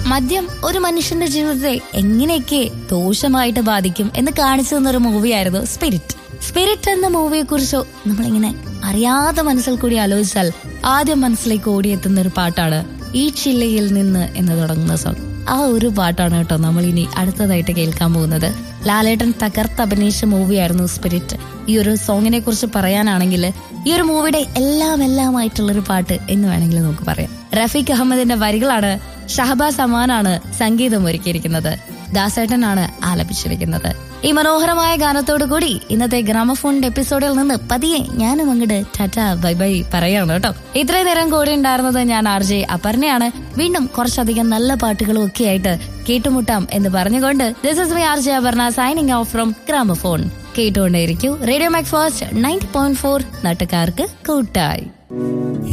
മദ്യം ഒരു മനുഷ്യന്റെ ജീവിതത്തെ എങ്ങനെയൊക്കെ ദോഷമായിട്ട് ബാധിക്കും എന്ന് കാണിച്ചു തന്നൊരു മൂവിയായിരുന്നു സ്പിരിറ്റ് സ്പിരിറ്റ് എന്ന മൂവിയെ കുറിച്ചോ നമ്മളിങ്ങനെ അറിയാതെ മനസ്സിൽ കൂടി ആലോചിച്ചാൽ ആദ്യം മനസ്സിലേക്ക് ഓടിയെത്തുന്ന ഒരു പാട്ടാണ് ഈ ചില്ലയിൽ നിന്ന് എന്ന് തുടങ്ങുന്ന സോങ് ആ ഒരു പാട്ടാണ് കേട്ടോ നമ്മൾ ഇനി അടുത്തതായിട്ട് കേൾക്കാൻ പോകുന്നത് ലാലേട്ടൻ തകർത്ത് അഭിനയിച്ച മൂവിയായിരുന്നു സ്പിരിറ്റ് ഈ ഒരു സോങ്ങിനെ കുറിച്ച് പറയാനാണെങ്കിൽ ഈ ഒരു മൂവിയുടെ എല്ലാം എല്ലാമായിട്ടുള്ള ഒരു പാട്ട് എന്ന് വേണമെങ്കിൽ നമുക്ക് പറയാം റഫീഖ് അഹമ്മദിന്റെ വരികളാണ് ഷഹബാസ് അമാനാണ് സംഗീതം ഒരുക്കിയിരിക്കുന്നത് ദാസേട്ടനാണ് ആലപിച്ചിരിക്കുന്നത് ഈ മനോഹരമായ ഗാനത്തോടു കൂടി ഇന്നത്തെ ഗ്രാമഫോണിന്റെ എപ്പിസോഡിൽ നിന്ന് പതിയെ ഞാനും അങ്ങോട്ട് ടാറ്റ ബൈ ബൈ പറയാണ് കേട്ടോ ഇത്രയും നേരം കൂടെ ഉണ്ടായിരുന്നത് ഞാൻ ആർ ജെ അപർണയാണ് വീണ്ടും കുറച്ചധികം നല്ല പാട്ടുകളും ഒക്കെ ആയിട്ട് കേട്ടുമുട്ടാം എന്ന് പറഞ്ഞുകൊണ്ട് this is my R J Aparna signing off from gramophone കേട്ടുകൊണ്ടേയിരിക്കൂ radio Macfast ninety point four നാട്ടുകാർക്ക് കൂട്ടായി